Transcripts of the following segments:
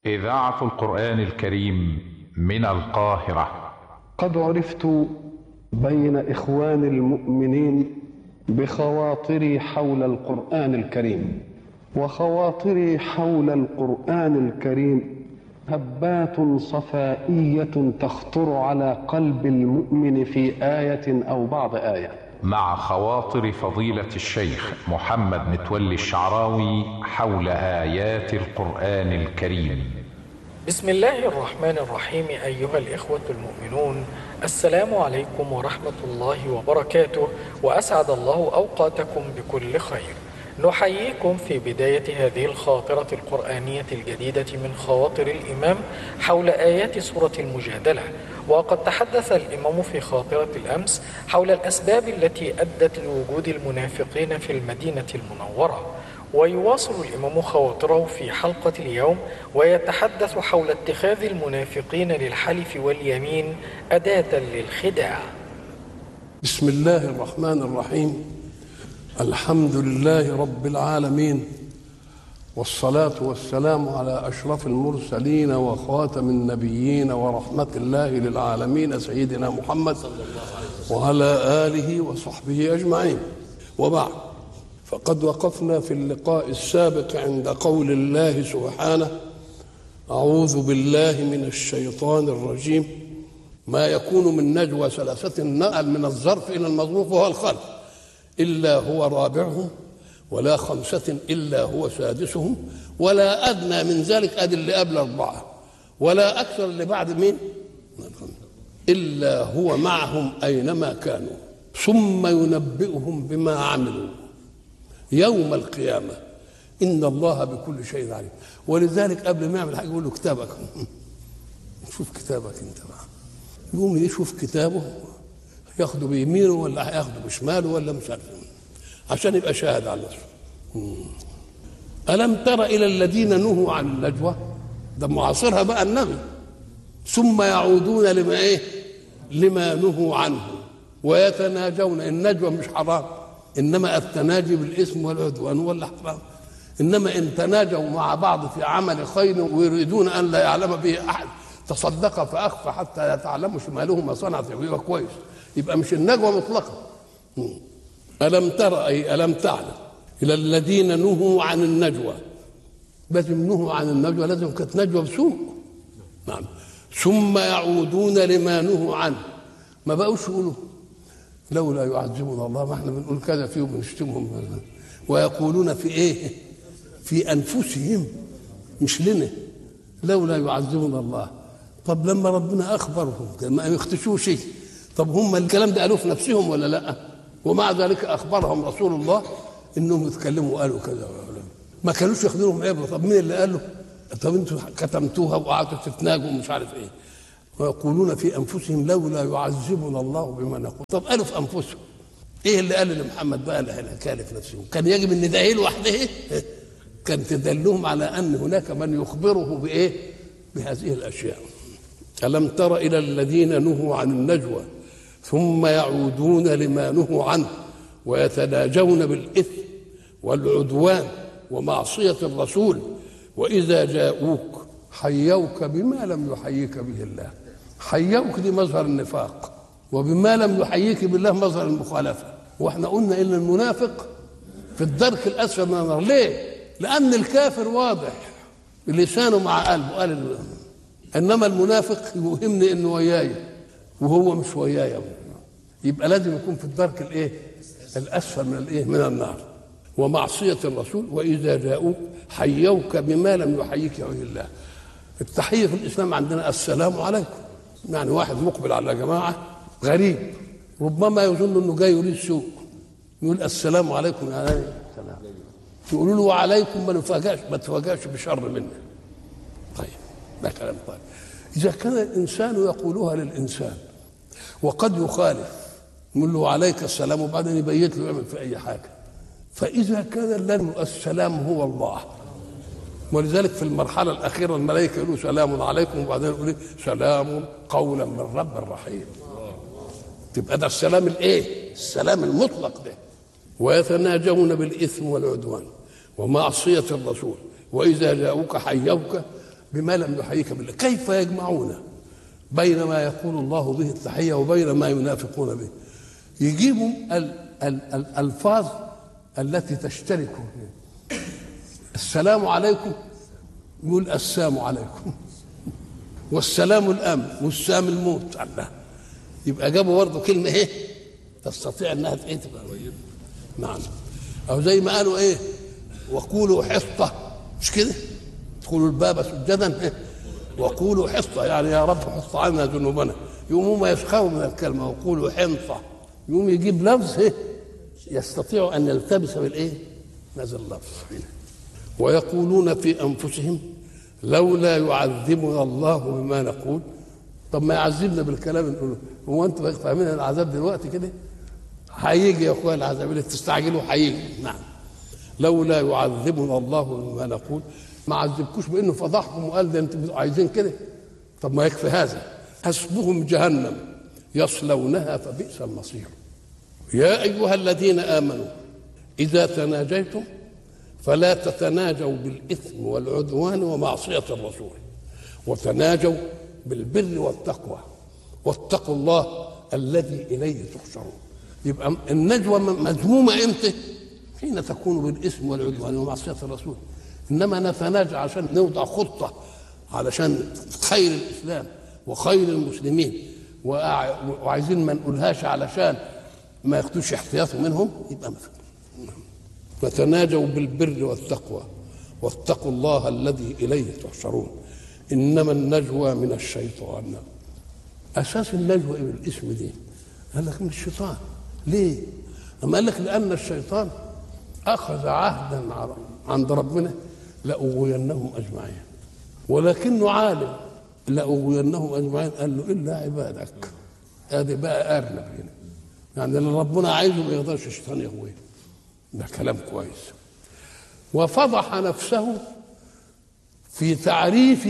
إذاعة القرآن الكريم من القاهرة قد عرفت بين إخوان المؤمنين بخواطري حول القرآن الكريم وخواطري حول القرآن الكريم هبات صفائية تخطر على قلب المؤمن في آية أو بعض آية مع خواطر فضيلة الشيخ محمد متولي الشعراوي حول آيات القرآن الكريم بسم الله الرحمن الرحيم أيها الإخوة المؤمنون السلام عليكم ورحمة الله وبركاته وأسعد الله أوقاتكم بكل خير نحييكم في بداية هذه الخاطرة القرآنية الجديدة من خواطر الإمام حول آيات سورة المجادلة وقد تحدث الإمام في خاطرة الأمس حول الأسباب التي أدت لوجود المنافقين في المدينة المنورة ويواصل الإمام خواطره في حلقة اليوم ويتحدث حول اتخاذ المنافقين للحلف واليمين أداة للخداع بسم الله الرحمن الرحيم الحمد لله رب العالمين والصلاة والسلام على أشرف المرسلين وخاتم النبيين ورحمة الله للعالمين سيدنا محمد وعلى آله وصحبه أجمعين وبعد فقد وقفنا في اللقاء السابق عند قول الله سبحانه أعوذ بالله من الشيطان الرجيم ما يكون من نجوى ثلاثة نقل من الظرف إلى المظروف وهو الخلق إلا هو رابعهم ولا خمسة إلا هو سادسهم ولا أدنى من ذلك أدي اللي قبل أربعة ولا أكثر اللي بعد مين إلا هو معهم أينما كانوا ثم ينبئهم بما عملوا يوم القيامة إن الله بكل شيء عليم ولذلك قبل ما يعمل حاجة يقول له كتابك شوف كتابك أنت بقى يقوم يشوف كتابه ياخده بيمينه ولا هياخده بشماله ولا مش عارف عشان يبقى شاهد على نفسه ألم تر إلى الذين نهوا عن النجوى ده معاصرها بقى النبي ثم يعودون لما إيه لما نهوا عنه ويتناجون النجوى مش حرام إنما التناجي بالإثم والعدوان ولا حرام إنما إن تناجوا مع بعض في عمل خير ويريدون أن لا يعلم به أحد تصدق فأخفى حتى يتعلموا شماله ما صنعت يبقى كويس يبقى مش النجوى مطلقا ألم تر أي ألم تعلم إلى الذين نهوا عن النجوى لازم نهوا عن النجوى لازم كانت نجوى بسوء نعم ثم يعودون لما نهوا عنه ما بقوش يقولوا لولا يعذبنا الله ما احنا بنقول كذا فيهم ونشتمهم ويقولون في ايه في انفسهم مش لنا لولا يعذبنا الله طب لما ربنا اخبرهم ما يختشوش شيء طب هم الكلام ده قالوه في نفسهم ولا لا ومع ذلك اخبرهم رسول الله انهم يتكلموا وقالوا كذا ما كانوش ياخذوا لهم عبره طب مين اللي قال له طب انتوا كتمتوها وقعدتوا تتناجوا ومش عارف ايه ويقولون في انفسهم لولا يعذبنا الله بما نقول طب قالوا في انفسهم ايه اللي قال لمحمد بقى الحكايه في نفسهم كان يجب ان ده لوحده كان تدلهم على ان هناك من يخبره بايه بهذه الاشياء الم تر الى الذين نهوا عن النجوى ثم يعودون لما نهوا عنه ويتناجون بالاثم والعدوان ومعصيه الرسول واذا جاءوك حيوك بما لم يحييك به الله حيوك دي مظهر النفاق وبما لم يحييك بالله مظهر المخالفه واحنا قلنا ان المنافق في الدرك الاسفل من النار ليه لان الكافر واضح بلسانه مع قلبه قال انما المنافق يوهمني انه وياي وهو مش وياي يبقى لازم يكون في الدرك الايه الاسفل من الايه من النار ومعصيه الرسول واذا جاءوك حيوك بما لم يحييك به الله التحيه في الاسلام عندنا السلام عليكم يعني واحد مقبل على جماعه غريب ربما يظن انه جاي يريد سوء يقول السلام عليكم يا عليه السلام يقولوا له وعليكم ما نفاجئش ما تفاجئش بشر منه طيب ده كلام طيب اذا كان الانسان يقولها للانسان وقد يخالف يقول له عليك السلام وبعدين يبيت له يعمل في اي حاجه فاذا كان الذي السلام هو الله ولذلك في المرحلة الأخيرة الملائكة يقولوا سلام عليكم وبعدين يقولوا سلام قولا من رب رحيم تبقى ده السلام الايه؟ السلام المطلق ده ويتناجون بالإثم والعدوان ومعصية الرسول وإذا جاءوك حيوك بما لم يحييك بالله كيف يجمعون بين ما يقول الله به التحية وبين ما ينافقون به يجيبوا ال- ال- الألفاظ التي تشترك السلام عليكم يقول السلام عليكم والسلام الامن والسام الموت الله يبقى جابوا برضه كلمه ايه تستطيع انها ايه تبقى قريبه نعم او زي ما قالوا ايه وقولوا حصه مش كده ادخلوا الباب سجدا إيه؟ وقولوا حصه يعني يا رب حص عنا ذنوبنا يقوموا ما يسخروا من الكلمه وقولوا حنطه يقوم يجيب لفظ ايه يستطيع ان يلتبس بالايه هذا اللفظ هنا ويقولون في انفسهم لولا يعذبنا الله بما نقول طب ما يعذبنا بالكلام نقوله هو انتوا فاهمين العذاب دلوقتي كده هيجي يا اخويا العذاب اللي تستعجلوا هيجي نعم لولا يعذبنا الله بما نقول ما عذبكوش بانه فضحكم وقال ده انتوا عايزين كده طب ما يكفي هذا حسبهم جهنم يصلونها فبئس المصير يا ايها الذين امنوا اذا تناجيتم فلا تتناجوا بالاثم والعدوان ومعصيه الرسول وتناجوا بالبر والتقوى واتقوا الله الذي اليه تحشرون يبقى النجوى مذمومه امتى؟ حين تكون بالاثم والعدوان ومعصيه الرسول انما نتناجى عشان نوضع خطه علشان خير الاسلام وخير المسلمين وأع- وعايزين ما نقولهاش علشان ما ياخدوش احتياطه منهم يبقى مثلا وتناجوا بالبر والتقوى واتقوا الله الذي اليه تحشرون انما النجوى من الشيطان اساس النجوى ايه الاسم دي قال لك من الشيطان ليه اما قال لك لان الشيطان اخذ عهدا عند ربنا لاغوينهم اجمعين ولكنه عالم لاغوينهم اجمعين قال له الا عبادك ادي بقى ارنب هنا يعني اللي ربنا عايزه ما يقدرش الشيطان يغويه ده كلام كويس وفضح نفسه في تعريف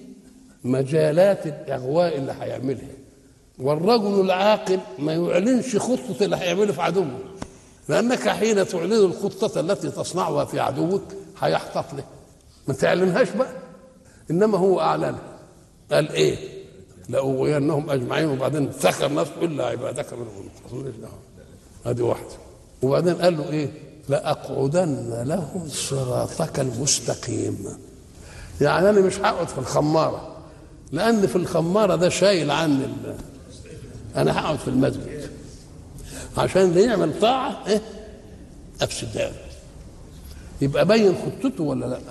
مجالات الاغواء اللي هيعملها والرجل العاقل ما يعلنش خطة اللي هيعمله في عدوه لأنك حين تعلن الخطة التي تصنعها في عدوك هيحتط له ما تعلنهاش بقى إنما هو أعلنها قال إيه لأغوينهم أجمعين وبعدين ذكر نفسه إلا عبادك منهم المخلصين هذه واحدة وبعدين قال له إيه لأقعدن لهم صراطك المستقيم يعني أنا مش هقعد في الخمارة لأن في الخمارة ده شايل عني ال- أنا هقعد في المسجد عشان اللي يعمل طاعة إيه أفسدها يبقى بين خطته ولا لا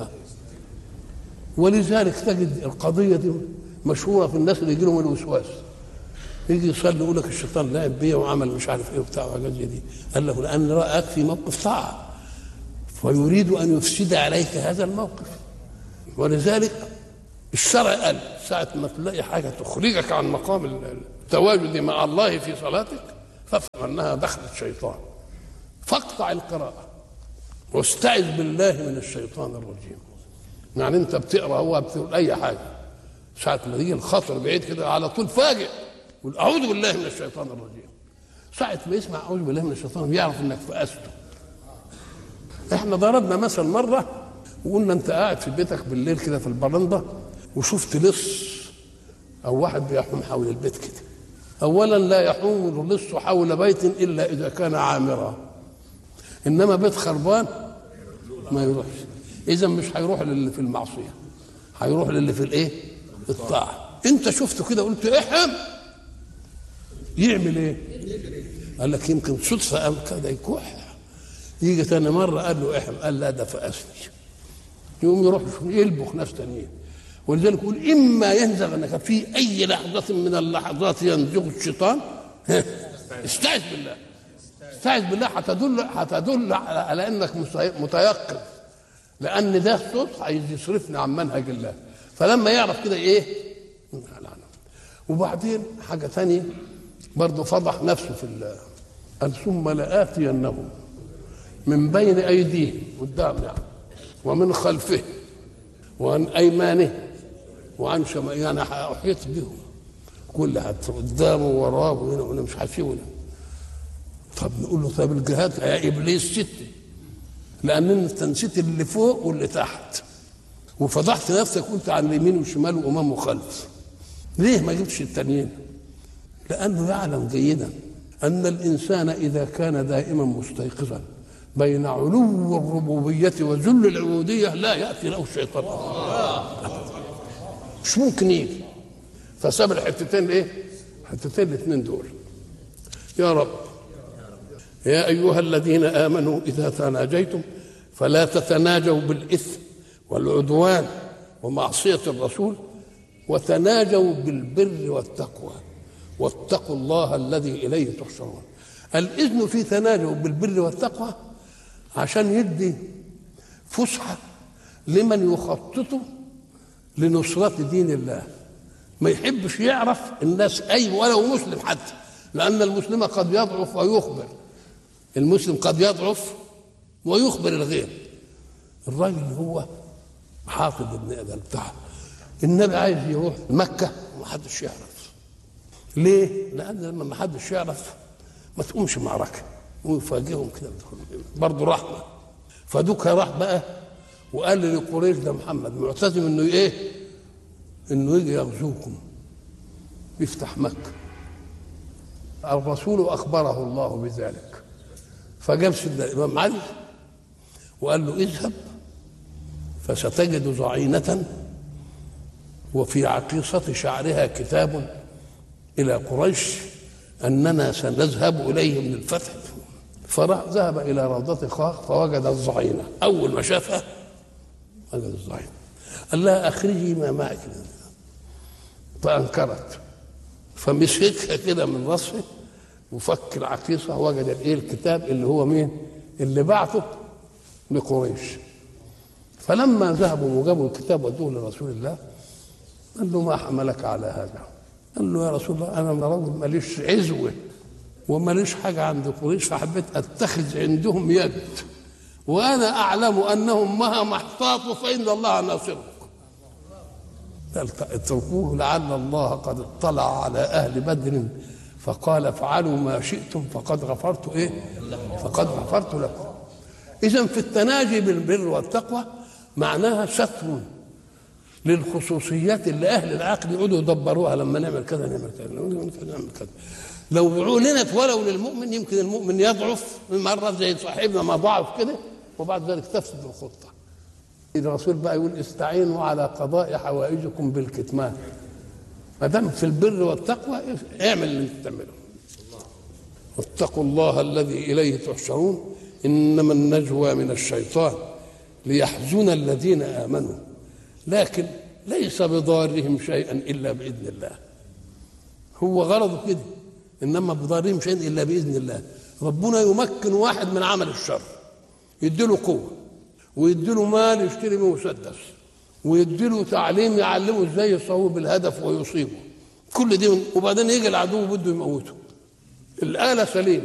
ولذلك تجد القضية دي مشهورة في الناس اللي يجي لهم الوسواس يجي يصلي يقول لك الشيطان لعب بيا وعمل مش عارف ايه وبتاع وحاجات زي دي قال له لان راك في موقف طاعه فيريد ان يفسد عليك هذا الموقف ولذلك الشرع قال ساعة ما تلاقي حاجة تخرجك عن مقام التواجد مع الله في صلاتك فافهم أنها دخلت شيطان فاقطع القراءة واستعذ بالله من الشيطان الرجيم يعني أنت بتقرأ هو بتقول أي حاجة ساعة ما يجي الخطر بعيد كده على طول فاجئ قول أعوذ بالله من الشيطان الرجيم ساعة ما يسمع أعوذ بالله من الشيطان يعرف إنك فأسته احنا ضربنا مثل مره وقلنا انت قاعد في بيتك بالليل كده في البرندة وشفت لص او واحد بيحوم حول البيت كده اولا لا يحوم اللص حول بيت الا اذا كان عامرا انما بيت خربان ما يروحش اذا مش هيروح للي في المعصيه هيروح للي في الايه الطاعه انت شفته كده قلت احم يعمل ايه قال لك يمكن صدفه قام كده يكح يجي تاني مره قال له احم قال لا ده فاسني يقوم يروح يلبخ ناس تانيين ولذلك يقول اما ينزغنك في اي لحظه من اللحظات ينزغ الشيطان ها، استعذ بالله استعذ بالله هتدل هتدل على, على انك مستي- متيقظ لان ده صوت عايز يصرفني عن منهج الله فلما يعرف كده ايه لا لا. وبعدين حاجه ثانيه برضه فضح نفسه في ال- قال ثم لآتينهم من بين أيديهم قدام يعني ومن خلفه وعن أيمانه وعن شمال يعني أحيط بهم كل حد قدامه وراه وهنا وهنا مش هسيبنا طب نقول له طب الجهاد يا ابليس ست لان انت نسيت اللي فوق واللي تحت وفضحت نفسك وانت عن اليمين والشمال وامام وخلف ليه ما جبتش التانيين لانه يعلم جيدا ان الانسان اذا كان دائما مستيقظا بين علو الربوبيه وذل العبوديه لا ياتي له الشيطان مش ممكن يجي فساب الحتتين ايه الحتتين الاثنين دول يا رب يا ايها الذين امنوا اذا تناجيتم فلا تتناجوا بالاثم والعدوان ومعصيه الرسول وتناجوا بالبر والتقوى واتقوا الله الذي اليه تحشرون الاذن في تناجوا بالبر والتقوى عشان يدي فسحه لمن يخطط لنصرة دين الله ما يحبش يعرف الناس أي ولو مسلم حتى لأن المسلم قد يضعف ويخبر المسلم قد يضعف ويخبر الغير الراجل اللي هو حافظ ابن أبي بتاع النبي عايز يروح مكة وما حدش يعرف ليه؟ لأن لما ما حدش يعرف ما تقومش معركة ويفاجئهم كده برضه رحمة فدوك راح بقى وقال لقريش ده محمد معتزم انه ايه؟ انه يجي يغزوكم يفتح مكه الرسول اخبره الله بذلك فجاب سيدنا الامام علي وقال له اذهب فستجد ضعينة وفي عقيصة شعرها كتاب إلى قريش أننا سنذهب إليهم للفتح فراح ذهب إلى روضة خاخ فوجد الضعينة أول ما شافها وجد الضعينة قال لها أخرجي ما معك فأنكرت فمسكها كده من راسه وفك العقيصة وجد الإيه الكتاب اللي هو مين؟ اللي بعته لقريش فلما ذهبوا وجابوا الكتاب ودوه لرسول الله قال له ما حملك على هذا؟ قال له يا رسول الله انا رجل ماليش عزوه وماليش حاجه عند قريش فحبيت اتخذ عندهم يد وانا اعلم انهم مهما احتاطوا فان الله ناصرهم اتركوه لعل الله قد اطلع على اهل بدر فقال افعلوا ما شئتم فقد غفرت ايه فقد غفرت لكم اذا في التناجي بالبر والتقوى معناها ستر للخصوصيات اللي اهل العقل يقعدوا يدبروها لما نعمل كذا نعمل كذا نعمل كذا نعمل كذا لو علنت ولو للمؤمن يمكن المؤمن يضعف مرة زي صاحبنا ما ضعف كده وبعد ذلك تفسد الخطة الرسول بقى يقول استعينوا على قضاء حوائجكم بالكتمان ما دام في البر والتقوى اعمل اللي انت تعمله واتقوا الله الذي اليه تحشرون انما النجوى من الشيطان ليحزن الذين امنوا لكن ليس بضارهم شيئا الا باذن الله هو غرضه كده انما بضارهم شيئا الا باذن الله ربنا يمكن واحد من عمل الشر يديله قوه ويديله مال يشتري به مسدس ويديله تعليم يعلمه ازاي يصوب الهدف ويصيبه كل دي وبعدين يجي العدو بده يموته الاله سليم